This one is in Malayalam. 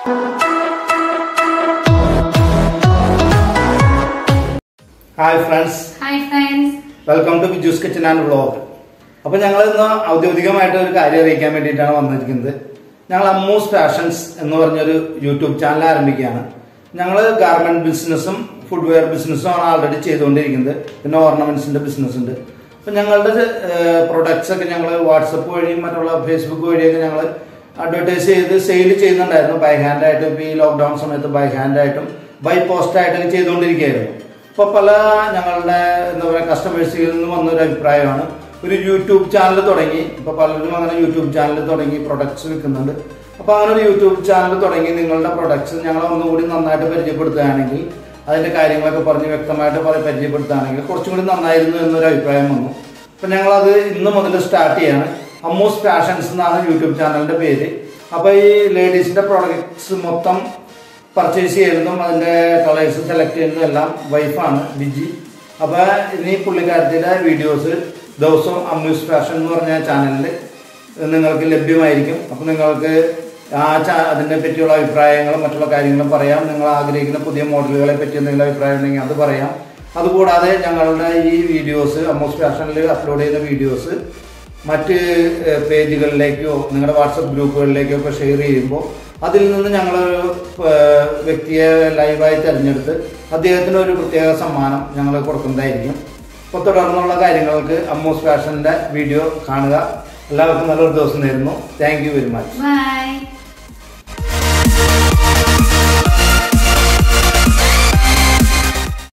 hi friends hi friends welcome to Biju's kitchen and vlog അപ്പൊ ഞങ്ങൾ ഇന്ന് ഔദ്യോഗികമായിട്ട് ഒരു കാര്യം അറിയിക്കാൻ വേണ്ടിയിട്ടാണ് വന്നിരിക്കുന്നത് ഞങ്ങൾ അമ്മൂസ് ഫാഷൻസ് എന്ന് പറഞ്ഞൊരു യൂട്യൂബ് ചാനൽ ആരംഭിക്കുകയാണ് ഞങ്ങൾ ഗാർമെന്റ് ബിസിനസ്സും ഫുഡ്വെയർ ബിസിനസ്സും ആണ് ആൾറെഡി ചെയ്തുകൊണ്ടിരിക്കുന്നത് പിന്നെ ഓർണമെന്റ്സിന്റെ ബിസിനസ് ഉണ്ട് അപ്പൊ ഞങ്ങളുടെ പ്രൊഡക്ട്സ് ഒക്കെ ഞങ്ങൾ വാട്സപ്പ് വഴിയും മറ്റുള്ള ഫേസ്ബുക്ക് വഴിയൊക്കെ ഞങ്ങൾ അഡ്വർടൈസ് ചെയ്ത് സെയിൽ ചെയ്യുന്നുണ്ടായിരുന്നു ബൈ ഹാൻഡ് ആയിട്ടും ഇപ്പൊ ഈ ലോക്ക്ഡൌൺ സമയത്ത് ബൈ ഹാൻഡ് ആയിട്ടും ബൈ പോസ്റ്റ് ആയിട്ടൊക്കെ ചെയ്തുകൊണ്ടിരിക്കുകയായിരുന്നു ഇപ്പൊ പല ഞങ്ങളുടെ എന്താ പറയുക കസ്റ്റമേഴ്സിൽ നിന്ന് വന്നൊരു അഭിപ്രായമാണ് ഒരു യൂട്യൂബ് ചാനൽ തുടങ്ങി ഇപ്പൊ പലരും അങ്ങനെ യൂട്യൂബ് ചാനൽ തുടങ്ങി പ്രൊഡക്ട്സ് വിൽക്കുന്നുണ്ട് അപ്പൊ അങ്ങനെ ഒരു യൂട്യൂബ് ചാനൽ തുടങ്ങി നിങ്ങളുടെ പ്രൊഡക്ട്സ് ഞങ്ങൾ ഒന്നുകൂടി നന്നായിട്ട് പരിചയപ്പെടുത്തുകയാണെങ്കിൽ അതിന്റെ കാര്യങ്ങളൊക്കെ പറഞ്ഞ് വ്യക്തമായിട്ട് പറ- പരിചയപ്പെടുത്തുകയാണെങ്കിൽ കുറച്ചും കൂടി നന്നായിരുന്നു എന്നൊരു അഭിപ്രായം വന്നു അപ്പൊ ഞങ്ങളത് ഇന്ന് മുതൽ സ്റ്റാർട്ട് ചെയ്യാണ് അമ്മൂസ് ഫാഷൻസ് എന്നാണ് യൂട്യൂബ് ചാനലിന്റെ പേര് അപ്പൊ ഈ ലേഡീസിന്റെ പ്രോഡക്ട്സ് മൊത്തം പർച്ചേസ് ചെയ്യുന്നതും അതിന്റെ കളേഴ്സ് സെലക്ട് ചെയ്യുന്നതും എല്ലാം വൈഫാണ് ബിജി അപ്പൊ ഇനി പുള്ളിക്കാരത്തിന്റെ വീഡിയോസ് ദിവസവും അമ്യൂസ് ഫാഷൻ എന്ന് പറഞ്ഞ ചാനലിൽ നിങ്ങൾക്ക് ലഭ്യമായിരിക്കും അപ്പൊ നിങ്ങൾക്ക് ആ ചാ- അതിനെ പറ്റിയുള്ള അഭിപ്രായങ്ങളും മറ്റുള്ള കാര്യങ്ങളും പറയാം നിങ്ങൾ ആഗ്രഹിക്കുന്ന പുതിയ മോഡലുകളെ പറ്റി എന്തെങ്കിലും അഭിപ്രായം ഉണ്ടെങ്കിൽ അത് പറയാം അതുകൂടാതെ ഞങ്ങളുടെ ഈ വീഡിയോസ് അമ്മൂസ് ഫാഷനിൽ അപ്ലോഡ് ചെയ്യുന്ന വീഡിയോസ് മറ്റ് ഏഹ്, പേജുകളിലേക്കോ നിങ്ങളുടെ വാട്സപ്പ് ഗ്രൂപ്പുകളിലേക്കോ ഒക്കെ ഷെയർ ചെയ്യുമ്പോൾ അതിൽ നിന്ന് ഞങ്ങളൊരു ഏഹ്, വ്യക്തിയെ ലൈവായി തിരഞ്ഞെടുത്ത് അദ്ദേഹത്തിന് ഒരു പ്രത്യേക സമ്മാനം ഞങ്ങൾ കൊടുക്കുന്നതായിരിക്കും അപ്പോൾ തുടർന്നുള്ള കാര്യങ്ങൾക്ക് അമ്മൂസ് ഫാഷൻ്റെ വീഡിയോ കാണുക എല്ലാവർക്കും നല്ലൊരു ദിവസം നേരുന്നു thank you very much by